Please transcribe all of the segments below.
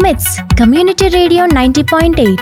మిట్స్ community radio ninety point eight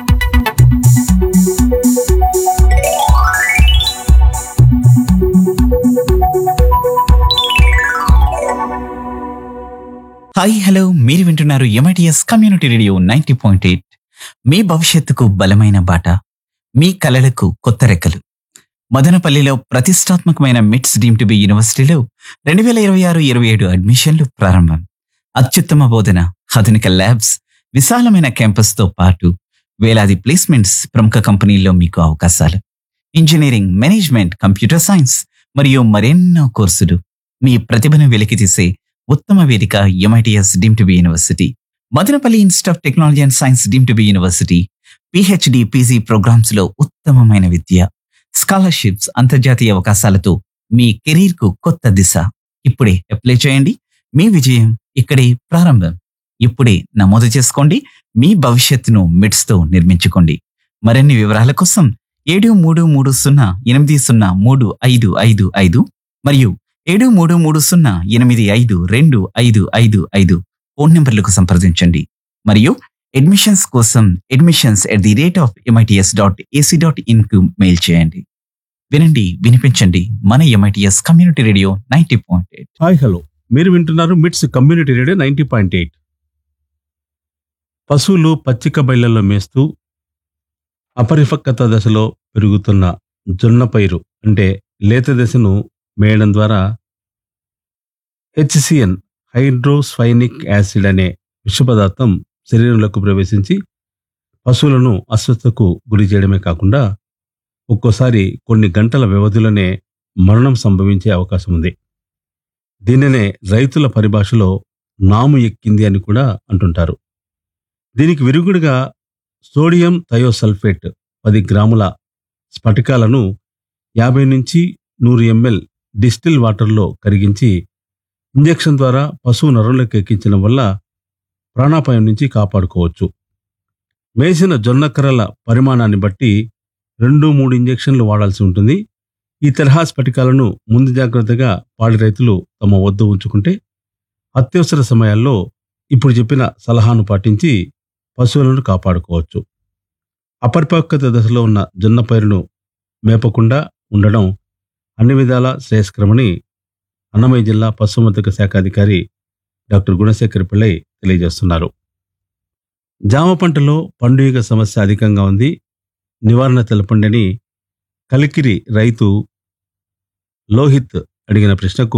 hi hello మీరు వింటున్నారు MITS community radio ninety point eight మీ భవిష్యత్తుకు బలమైన బాట మీ కలలకు కొత్త రెక్కలు మదనపల్లిలో ప్రతిష్టాత్మకమైన మిట్స్ డీమ్ టు బి యూనివర్సిటీలో రెండు వేల ఇరవై ఆరు ఇరవై ఏడు అడ్మిషన్లు ప్రారంభం అత్యుత్తమ బోధన ఆధునిక ల్యాబ్స్ విశాలమైన క్యాంపస్తో పాటు వేలాది ప్లేస్మెంట్స్ ప్రముఖ కంపెనీల్లో మీకు అవకాశాలు ఇంజనీరింగ్ మేనేజ్మెంట్ కంప్యూటర్ సైన్స్ మరియు మరెన్నో కోర్సులు మీ ప్రతిభను వెలికితీసే ఉత్తమ వేదిక MITS deemed to be university Madanapalle institute of technology and science deemed to be university PhD PG programmes లో ఉత్తమమైన విద్య స్కాలర్షిప్స్ అంతర్జాతీయ అవకాశాలతో మీ కెరీర్ కు కొత్త దిశ ఇప్పుడే అప్లై చేయండి మీ విజయం ఇక్కడే ప్రారంభం ఇప్పుడే నమోదు చేసుకోండి మీ భవిష్యత్తును మిడ్స్ తో నిర్మించుకోండి మరిన్ని వివరాల కోసం ఏడు మూడు మూడు సున్నా ఎనిమిది సున్నా మూడు ఐదు ఐదు ఐదు మరియు ఏడు మూడు మూడు సున్నా ఎనిమిది ఐదు రెండు ఐదు ఐదు ఐదు ఫోన్ నెంబర్లకు సంప్రదించండి మరియు అడ్మిషన్స్ కోసం admissions at the rate of MITS dot AC dot in కు మెయిల్ చేయండి వినండి వినిపించండి మన MITS community radio ninety point eight hi hello మీరు వింటున్నారు MITS community radio ninety point eight పశువులు పచ్చిక బయళ్లలో మేస్తూ అపరిపక్వత దశలో పెరుగుతున్న జొన్న పైరు అంటే లేత దశను మేయడం ద్వారా హెచ్సిఎన్ హైడ్రోస్ఫైనిక్ యాసిడ్ అనే విష పదార్థం శరీరంలోకి ప్రవేశించి పశువులను అస్వస్థకు గురి చేయడమే కాకుండా ఒక్కోసారి కొన్ని గంటల వ్యవధిలోనే మరణం సంభవించే అవకాశం ఉంది దీనినే రైతుల పరిభాషలో నాము ఎక్కింది అని కూడా అంటుంటారు దీనికి విరుగుడుగా సోడియం థయోసల్ఫేట్ పది గ్రాముల స్ఫటికాలను యాభై నుంచి నూరు ఎంఎల్ డిస్టిల్ వాటర్లో కరిగించి ఇంజెక్షన్ ద్వారా పశువు నరంలోకి ఎక్కించడం వల్ల ప్రాణాపాయం నుంచి కాపాడుకోవచ్చు మేసిన జొన్న కర్రల పరిమాణాన్ని బట్టి రెండు మూడు ఇంజెక్షన్లు వాడాల్సి ఉంటుంది ఈ తరహా స్ఫటికాలను ముందు జాగ్రత్తగా పాడి రైతులు తమ వద్ద ఉంచుకుంటే అత్యవసర సమయాల్లో ఇప్పుడు చెప్పిన సలహాను పాటించి పశువులను కాపాడుకోవచ్చు అపరిపక్వత దశలో ఉన్న జొన్న పైరును మేపకుండా ఉండడం అన్ని విధాల శ్రేయస్కరమని అన్నమయ్య జిల్లా పశుసంవర్ధక శాఖ అధికారి డాక్టర్ గుణశేఖర్ పిళ్ళై తెలియజేస్తున్నారు జామ పంటలో పండుగ సమస్య అధికంగా ఉంది నివారణ తెలపండి అని కలికిరి రైతు లోహిత్ అడిగిన ప్రశ్నకు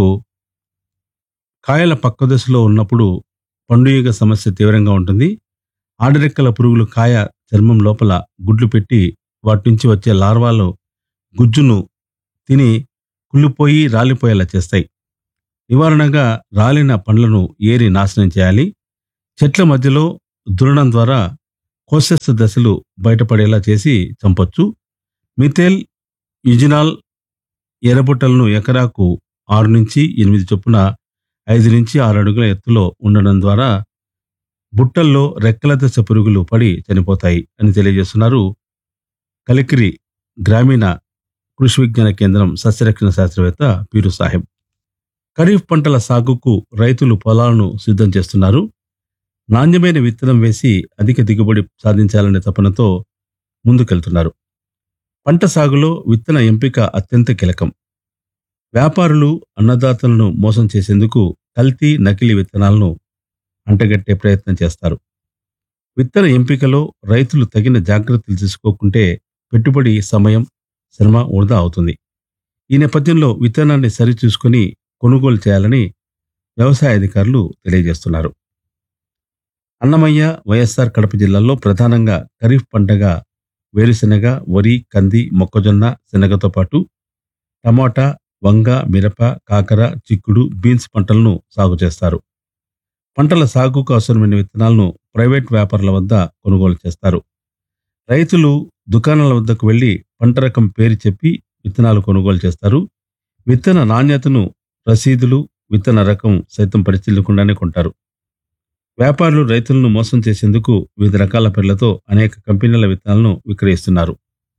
కాయల పక్క దశలో ఉన్నప్పుడు పండుగ సమస్య తీవ్రంగా ఉంటుంది ఆడరెక్కల పురుగులు కాయ చర్మం లోపల గుడ్లు పెట్టి వాటి నుంచి వచ్చే లార్వాలు గుజ్జును తిని కుళ్ళిపోయి రాలిపోయేలా చేస్తాయి నివారణగా రాలిన పండ్లను ఏరి నాశనం చేయాలి చెట్ల మధ్యలో దురడం ద్వారా కోశస్థ దశలు బయటపడేలా చేసి చంపొచ్చు మిథేల్ యుజినాల్ ఎర్రబుట్టలను ఎకరాకు ఆరు నుంచి ఎనిమిది చొప్పున ఐదు నుంచి ఆరు అడుగుల ఎత్తులో ఉండడం ద్వారా బుట్టల్లో రెక్కల దశ పురుగులు పడి చనిపోతాయి అని తెలియజేస్తున్నారు కలికిరి గ్రామీణ కృషి విజ్ఞాన కేంద్రం సస్యరక్షణ శాస్త్రవేత్త పీరు సాహెబ్ ఖరీఫ్ పంటల సాగుకు రైతులు పొలాలను సిద్ధం చేస్తున్నారు నాణ్యమైన విత్తనం వేసి అధిక దిగుబడి సాధించాలనే తపనతో ముందుకెళ్తున్నారు పంట సాగులో విత్తన ఎంపిక అత్యంత కీలకం వ్యాపారులు అన్నదాతలను మోసం చేసేందుకు కల్తీ నకిలీ విత్తనాలను అంటగట్టే ప్రయత్నం చేస్తారు విత్తన ఎంపికలో రైతులు తగిన జాగ్రత్తలు తీసుకోకుంటే పెట్టుబడి సమయం శ్రమ వృధా అవుతుంది ఈ నేపథ్యంలో విత్తనాన్ని సరిచూసుకొని కొనుగోలు చేయాలని వ్యవసాయ అధికారులు తెలియజేస్తున్నారు అన్నమయ్య వైఎస్ఆర్ కడప జిల్లాల్లో ప్రధానంగా ఖరీఫ్ పంటగా వేరుశెనగ వరి కంది మొక్కజొన్న శనగతో పాటు టమాటా వంగ మిరప కాకర చిక్కుడు బీన్స్ పంటలను సాగు చేస్తారు పంటల సాగుకు అవసరమైన విత్తనాలను ప్రైవేట్ వ్యాపారుల వద్ద కొనుగోలు చేస్తారు రైతులు దుకాణాల వద్దకు వెళ్లి పంట రకం పేరు చెప్పి విత్తనాలు కొనుగోలు చేస్తారు విత్తన నాణ్యతను రసీదులు విత్తన రకం సైతం పరిశీలించకుండానే కొంటారు వ్యాపారులు రైతులను మోసం చేసేందుకు వివిధ రకాల పేర్లతో అనేక కంపెనీల విత్తనాలను విక్రయిస్తున్నారు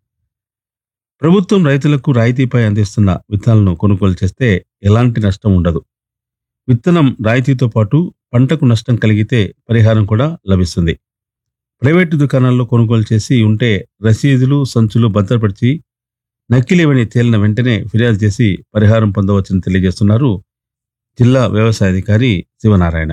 ప్రభుత్వం రైతులకు రాయితీపై అందిస్తున్న విత్తనాలను కొనుగోలు చేస్తే ఎలాంటి నష్టం ఉండదు విత్తనం రాయితీతో పాటు పంటకు నష్టం కలిగితే పరిహారం కూడా లభిస్తుంది ప్రైవేటు దుకాణాల్లో కొనుగోలు చేసి ఉంటే రసీదులు సంచులు భద్రపరిచి నకిలీవని తేలిన వెంటనే ఫిర్యాదు చేసి పరిహారం పొందవచ్చని తెలియజేస్తున్నారు జిల్లా వ్యవసాయ అధికారి శివనారాయణ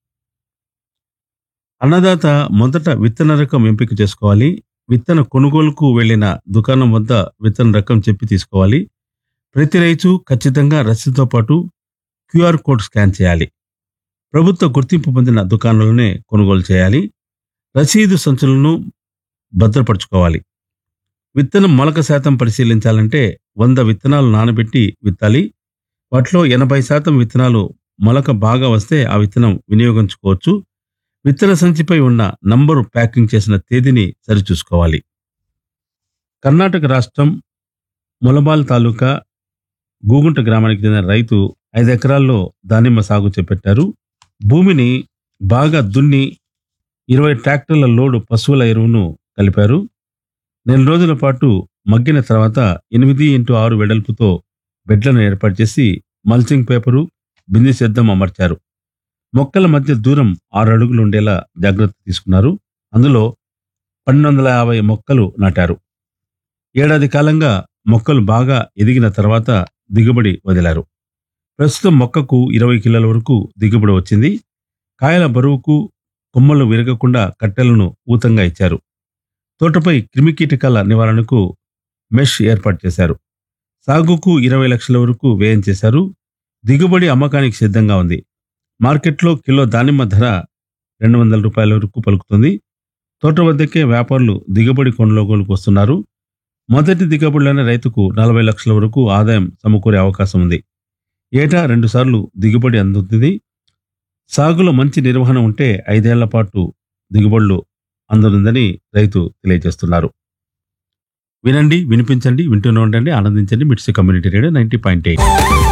అన్నదాత మొదట విత్తన రకం ఎంపిక చేసుకోవాలి విత్తన కొనుగోలుకు వెళ్లిన దుకాణం వద్ద విత్తన రకం చెప్పి తీసుకోవాలి ప్రతి రైతు ఖచ్చితంగా రసీదుతో పాటు క్యూఆర్ కోడ్ స్కాన్ చేయాలి ప్రభుత్వ గుర్తింపు పొందిన దుకాణాలనే కొనుగోలు చేయాలి రసీదు సంచులను భద్రపరచుకోవాలి విత్తనం మొలక శాతం పరిశీలించాలంటే వంద విత్తనాలు నానబెట్టి విత్తాలి వాటిలో ఎనభై శాతం విత్తనాలు మొలక బాగా వస్తే ఆ విత్తనం వినియోగించుకోవచ్చు విత్తన సంచిపై ఉన్న నంబరు ప్యాకింగ్ చేసిన తేదీని సరిచూసుకోవాలి కర్ణాటక రాష్ట్రం ములబాల్ తాలూకా గూగుంట గ్రామానికి చెందిన రైతు ఐదు ఎకరాల్లో దానిమ్మ సాగు చేపట్టారు భూమిని బాగా దున్ని ఇరవై ట్రాక్టర్ల లోడు పశువుల ఎరువును కలిపారు నెల రోజుల పాటు మగ్గిన తర్వాత ఎనిమిది ఇంటూ ఆరు వెడల్పుతో బెడ్లను ఏర్పాటు చేసి మల్చింగ్ పేపరు బింది సిద్ధం అమర్చారు మొక్కల మధ్య దూరం ఆరు అడుగులు ఉండేలా జాగ్రత్త తీసుకున్నారు అందులో పన్నెండు వందల యాభై మొక్కలు నాటారు ఏడాది కాలంగా మొక్కలు బాగా ఎదిగిన తర్వాత దిగుబడి వదిలారు ప్రస్తుతం మొక్కకు ఇరవై కిలోల వరకు దిగుబడి వచ్చింది కాయల బరువుకు కొమ్మలు విరగకుండా కట్టెలను ఊతంగా ఇచ్చారు తోటపై క్రిమికీటకాల నివారణకు మెష్ ఏర్పాటు చేశారు సాగుకు ఇరవై లక్షల వరకు వ్యయం చేశారు దిగుబడి అమ్మకానికి సిద్ధంగా ఉంది మార్కెట్లో కిలో దానిమ్మ ధర రెండు వందల రూపాయల వరకు పలుకుతుంది తోట వద్దకే వ్యాపారులు దిగుబడి కొనుగోలుకు వస్తున్నారు మొదటి దిగుబడిలోనే రైతుకు నలభై లక్షల వరకు ఆదాయం సమకూరే అవకాశం ఉంది ఏటా రెండుసార్లు దిగుబడి అందుతుంది సాగులో మంచి నిర్వహణ ఉంటే ఐదేళ్ల పాటు దిగుబడులు అందుతుందని రైతు తెలియజేస్తున్నారు వినండి వినిపించండి వింటూనే ఉండండి ఆనందించండి MITS community radio ninety point eight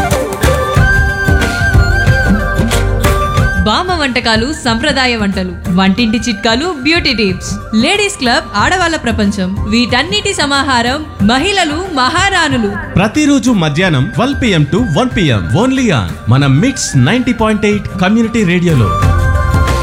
బామ్మ వంటకాలు సంప్రదాయ వంటలు వంటింటి చిట్కాలు బ్యూటీ టిప్స్ లేడీస్ క్లబ్ ఆడవాళ్ళ ప్రపంచం వీటన్నిటి సమాహారం మహిళలు మహారాణులు ప్రతిరోజు మధ్యాహ్నం twelve PM to one PM only on మన MITS ninety point eight community రేడియోలో